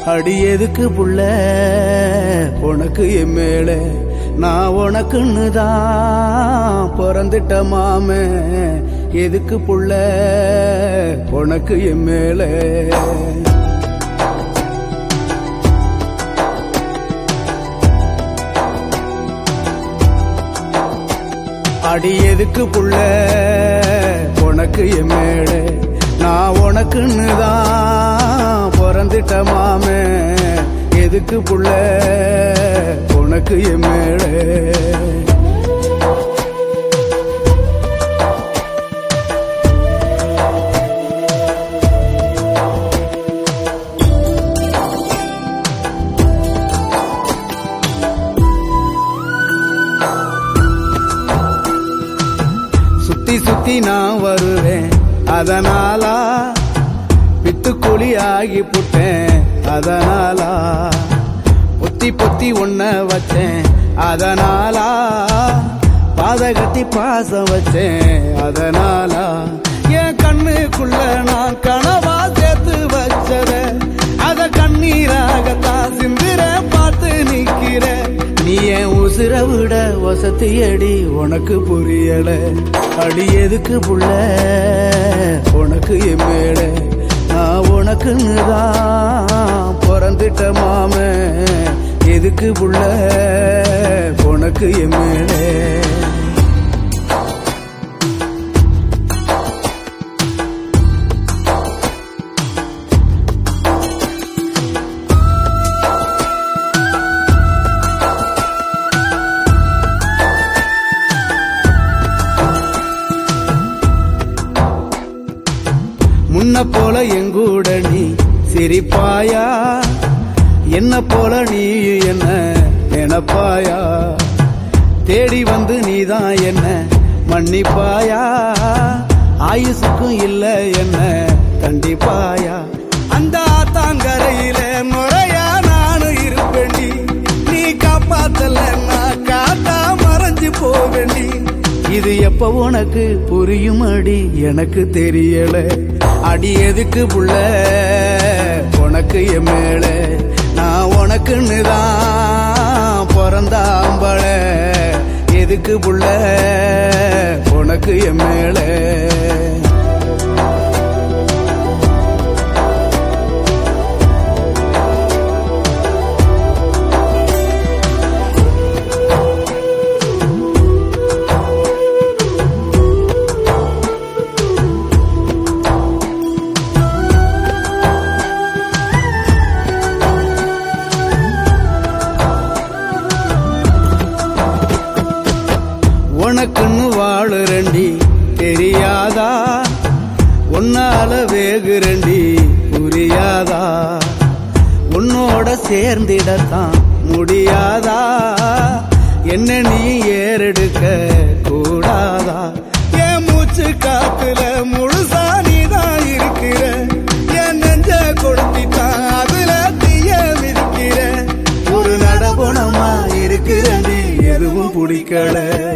அடி எதுக்கு புள்ள உனக்கு என் மேல நான் உனக்குன்னு தான் பிறந்துட்ட மாமே எதுக்கு புள்ள உனக்கு என் மேல அடி எதுக்கு புள்ள உனக்கு என் மேல நான் உனக்குன்னு தான் பிறந்துட்ட மாமே எதுக்கு புள்ள உனக்கு என் மேல சுத்தி சுத்தி நான் வருவேன் அதனாலா வித்துக்குழி ஆகி புட்டேன் அதனாலா பொத்தி பொத்தி உன்ன வச்சேன் அதனாலா பாத கட்டி பாசம் வச்சேன் அதனாலா என் கண்ணுக்குள்ள நான் கனவா சேர்த்து வச்சத அத கண்ணீராகத்தான் சிந்திர பார்த்து நிக்கிற நீ என் உசுர விட வசதி அடி உனக்கு புரியல அடி எதுக்கு புள்ள உனக்கு என் மேல நான் உனக்குன்னு தான் பிறந்துட்ட மாம எதுக்கு புள்ள உனக்கு என் மேல முன்ன போல எங்கூட நீ சிரிப்பாயா என்ன போல நீ என்ன நினைப்பாயா தேடி வந்து நீதான் என்ன மன்னிப்பாயா ஆயுசுக்கும் இல்ல என்ன கண்டிப்பாயா அந்த ஆத்தாங்கரையில முறையா நானும் இருப்பேண்டி நீ காப்பாத்தல நான் காத்தா மறைஞ்சு போவேண்டி இது எப்ப உனக்கு புரியும் அடி எனக்கு தெரியல அடி எதுக்கு புள்ள உனக்கு என் மேல நான் உனக்குன்னு தான் பிறந்தாம்பள எதுக்கு புள்ள உனக்கு என் மேல உனக்குன்னு வாழுறண்டி தெரியாதா உன்னால வேகுறண்டி புரியாதா உன்னோட சேர்ந்திடத்தான் முடியாதா என்ன நீ ஏறெடுக்க கூடாதா என் மூச்சு காத்துல முழுசா நீதான் இருக்கிற என் நெஞ்ச கொடுத்திட்டான் அதுல தீய மிதிக்கிற ஒரு நடகுணமா இருக்கிறண்டி எதுவும் பிடிக்கல